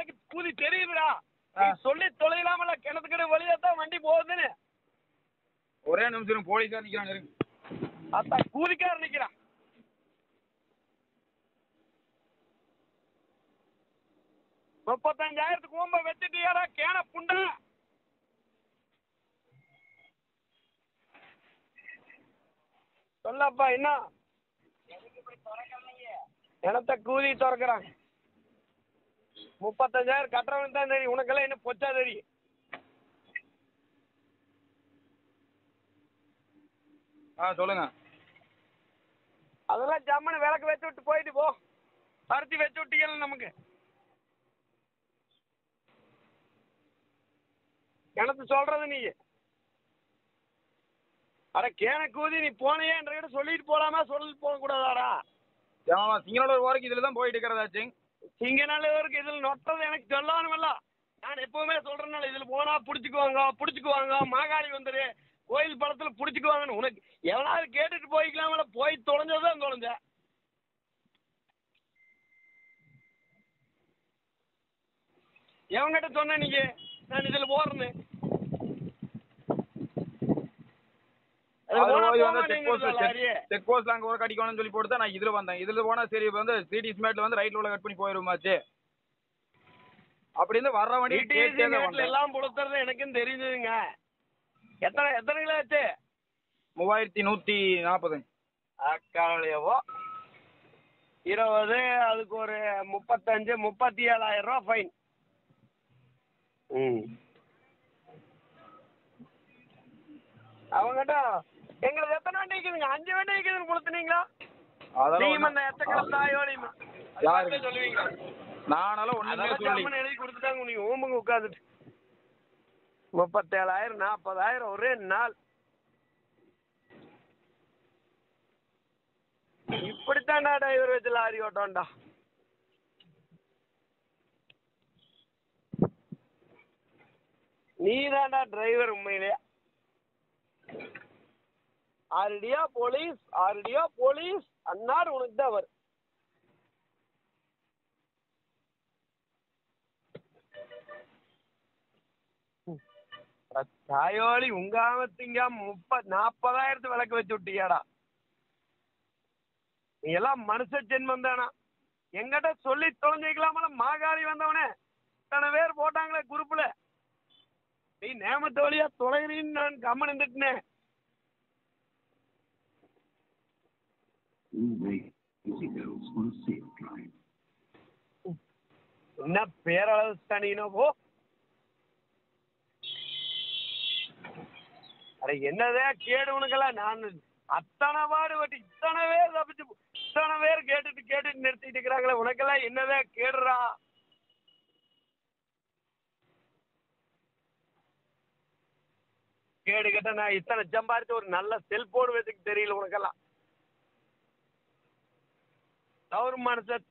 எனக்கு கூதி தெரியுதுடா ஆ. நீ சொல்லி தொலைலாமல கிணத்துக்கிட்ட வழியா தான் வண்டி போகுதுன்னு ஒரே நிமிஷம் இருங்க, போலீஸார் நிக்கிறான் இருங்க அதான் கூலிக்கார நிக்கிறான் முப்பத்தஞ்சாயிரத்துக்கு ஓம்ப வச்சுட்டியாடா கேன புண்டா சொல்லப்பா என்ன எனத்த கூலி திறக்கிறாங்க முப்பத்தஞ்சாயிரம் கட்டுறவனுக்கு தான் தெரியும் உனக்கெல்லாம் என்ன பொச்சா தெரியும் ஆ சொல்லுங்க அதெல்லாம் ஜம்முன்னு விளக்கு வச்சு விட்டு போயிட்டு போ பருத்தி வச்சு விட்டீங்கல்ல நமக்கு எனக்கு சொல்றது நீ அட கேன கூதி நீ போனையே என்ற சொல்லிட்டு போலாமா சொல்லிட்டு போக கூடாதாடா ஆமாம் சிங்களோட ஓரக்கு இதில் தான் போயிட்டு இருக்கிறதாச்சுங்க சிங்கநல்லூருக்கு இதில் நொட்டது எனக்கு சொல்லணுமில்ல நான் எப்பவுமே சொல்றேன்னால இதில் போனா பிடிச்சிக்குவாங்க பிடிச்சிக்குவாங்க மாகாளி வந்துரு கோயில் படத்தில் பிடிச்சிக்குவாங்கன்னு உனக்கு எவனாவது கேட்டுட்டு போய்க்கலாமல போய் தொலைஞ்சதான் தொலைஞ்ச எவங்கிட்ட சொன்ன நீங்க நான் இதில் போறேன்னு அது அது போனா போய் போமா வந்து செக் நீங்க போஸ்ட் லாரியே. செக் போஸ்ட்ல அங்கே ஒரு கடிக்கணும்னு சொல்லி போட்டு தான் நான் இதில் வந்தேன் இதில் போனால் சரி இப்போ வந்து சிடி ஸ்மேட்ல வந்து ரைட்ல உள்ள கட் பண்ணி போயிருமாச்சு அப்படின்னு வர்ற வண்டி டிடிசி கேட்டே தான் நேட்ல வந்தேன் எல்லாம் புடுத்துறது எனக்கும் தெரிஞ்சதுங்க எத்தனை எத்தனை கிலோ ஆச்சு மூவாயிரத்தி நூற்றி நாற்பதுங்க அக்காலையவோ இருபது அதுக்கு ஒரு முப்பத்தஞ்சு முப்பத்தி ஏழாயிரம் ரூபா ஃபைன் ம் அவங்ககிட்ட எங்களுக்கு எத்தனை வண்டி இருக்குதுங்க அஞ்சு வண்டி இருக்குதுன்னு கொடுத்துனீங்களா அதெல்லாம் நீங்க ஒண்ணும்- எத்தனை தாயோலி யாருக்கு? சொல்லுவீங்களா நானால ஒண்ணுமே அதெல்லாம் சொல்லி ஜம்முன்னு எழுதி கொடுத்துட்டாங்க நீங்க ஓம்புங்க உட்காந்துட்டு முப்பத்தேழாயிரம் நாற்பதாயிரம் ஒரே நாள் இப்படித்தான்டா டிரைவர் வச்சு லாரி ஓட்டோம்டா நீ தான்டா டிரைவர் உண்மையிலே ஆரடியா போலீஸ் ஆரடியா போலீஸ் அன்னார் உனக்கு தான் வரும் தாயோலி உங்காம திங்காம முப்பது நாற்பதாயிரத்து விளக்கு வச்சு விட்டியாடா நீ எல்லாம் மனுஷ ஜென்மம் தானா எங்கிட்ட சொல்லி தொலைஞ்சிக்கலாமல மாகாளி வந்தவனே இத்தனை பேர் போட்டாங்களே குரூப்ல நீ நேமத்து வழியா தொலைகிறீன்னு நான் கம்மன் இருந்துட்டேன் All-way easy goes on a safe drive. என்ன பேரளவு தனினோ போ அட என்னதே கேடு உனக்கெல்லாம் நான் அத்தனை பாடுபட்டு இத்தனை பேர் தப்பிச்சு இத்தனை பேர் கேட்டுட்டு கேட்டுட்டு நிறுத்திட்டு இருக்கிறாங்களே உனக்கெல்லாம் என்னதே கேடுறா கேடு கேட்ட நான் இத்தனை சம்பாரிச்சு ஒரு நல்ல செல்போன் வச்சுக்கு தெரியல உனக்கெல்லாம் அவர் மனுஷன்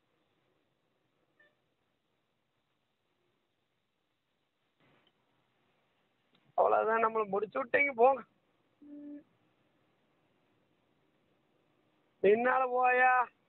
அவ்வளோதான் நம்மளை முடிச்சு விட்டீங்க போங்க பின்னால போயா